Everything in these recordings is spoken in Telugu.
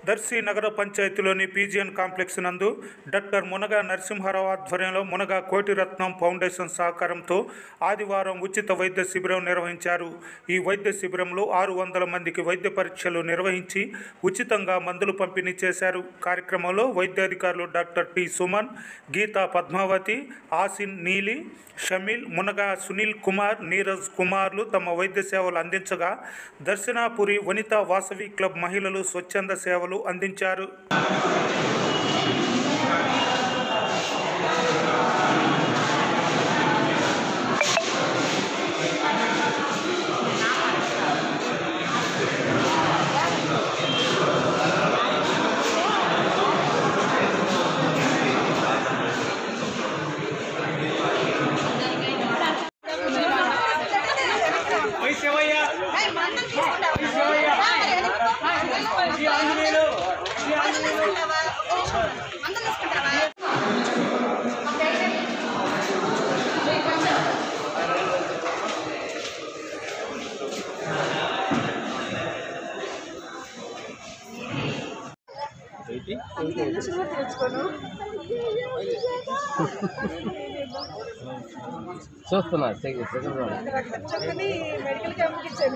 దర్శి నగర పంచాయతీలోని పీజీఎన్ కాంప్లెక్స్ నందు డాక్టర్ మునగ నరసింహారావు ఆధ్వర్యంలో మునగ కోటిరత్నం ఫౌండేషన్ సహకారంతో ఆదివారం ఉచిత వైద్య శిబిరం నిర్వహించారు ఈ వైద్య శిబిరంలో ఆరు వందల మందికి వైద్య పరీక్షలు నిర్వహించి ఉచితంగా మందులు పంపిణీ చేశారు కార్యక్రమంలో వైద్యాధికారులు డాక్టర్ టి సుమన్ గీతా పద్మావతి ఆసిన్ నీలి షమీల్ మునగ సునీల్ కుమార్ నీరజ్ కుమార్లు తమ వైద్య సేవలు అందించగా దర్శనాపురి వనితా వాసవి క్లబ్ మహిళలు స్వచ్ఛంద సేవలు అందించారు చూస్తున్నా సెకండ్ సెకండ్ రౌండ్ చెప్పని మెడికల్ క్యాంప్కి ఇచ్చాను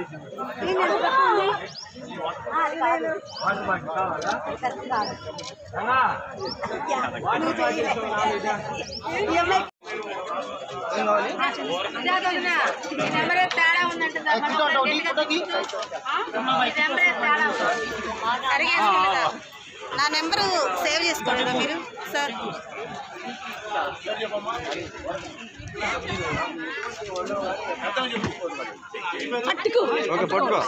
నెంబర్ తేడా ఉందంటే నా నెంబరు సేవ్ చేసుకోండి మీరు సార్ ఓకే పట్టుకో